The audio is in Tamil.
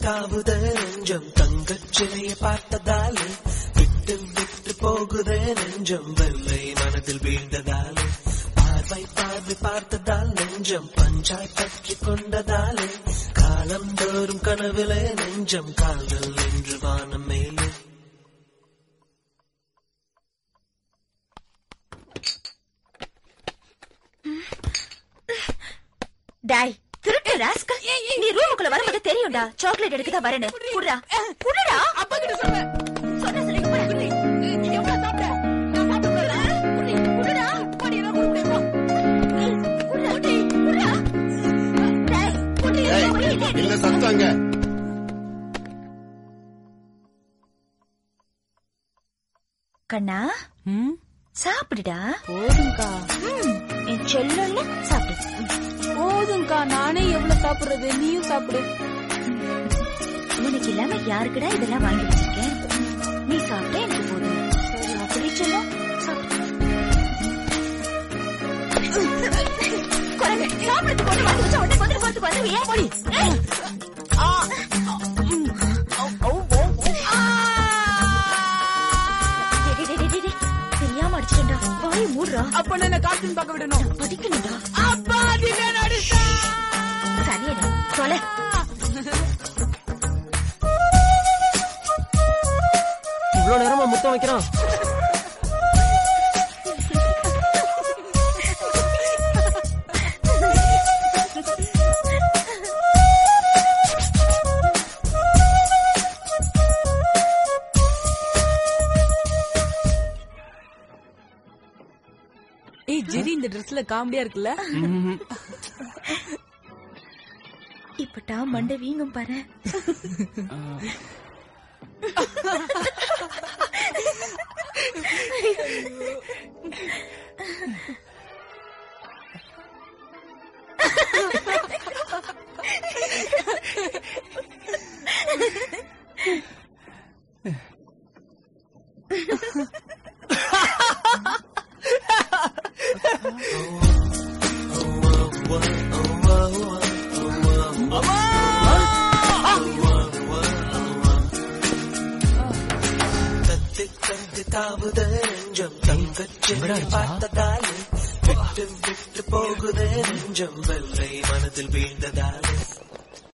தாவுதே நெஞ்சம் தங்கச் சிலைய பார்த்ததாலே விட்டு விட்டு போகுதே நெஞ்சம் வெள்ளை மனதில் வீழ்ந்ததாலே பார்வை பார்வை பார்த்ததால் நெஞ்சம் பஞ்சாய் பற்றி கொண்டதாலே காலம் தோறும் கனவிலே நெஞ்சம் கால்கள் நின்று வானம் மேலே டாய் திருட்டு ராஸ்கல் நீ ரூமுக்குள்ள வரும்போது தெரியும்டா சாக்லேட் எடுக்க தான் வரேன்னு குடுடா குடுடா அப்பா கிட்ட சொன்னேன் சொன்ன சொல்லி குடு. குடி. நீ எவ்வளவு சாப்பிட்ட நான் சாப்பிட்டு போறேன். குடி. குடுடா போடி, நான் குடி, குடி, போ. குடுடா குடுடா டாய் குடு ஏய், குடு. இல்ல சத்தாங்க கண்ணா சாப்பிடுடா போதும்க்கா ம், என் செல்லல்ல சாப்பிடு போதும்க்கா நானே எவ்வளவு சாப்பிடுறது நீயும் சாப்பிடு உனக்கு இல்லாம யாருக்குடா இதெல்லாம் வாங்கி வச்சிருக்கேன் நீ சாப்பிட்டா எனக்கு போதும் அப்படி சொல்லும் சாப்பிடு குரங்கு, சாப்பிடறதுக்கு ஒண்ணு வாங்கி வச்சா உடனே கொண்டு போறதுக்கு வந்துருவியே? ஏய், டேய், டேய், டேய், டேய், டேய். தெரியாம அடிச்சிட்டா வாய் மூடுறா அப்ப என்ன கார்ட்டூன் பார்க்க விடணும் படிக்கணும்டா அப்பா திவ்யா அடிச்சா சனியனே தொலை இவ்வளவு நேரமா முத்தம் வைக்கிறான் ஏய் ஜெரி இந்த ட்ரெஸ்ல காமெடியா இருக்குல்ல இப்பட்டா மண்டை வீங்கும் பாரு தத்தி தத்தி தாவுதே நெஞ்சம் தங்கச் சிலைய பார்த்ததாலே விட்டு விட்டு போகுதே நெஞ்சம் வெள்ளை மனதில் வீழ்ந்ததாலே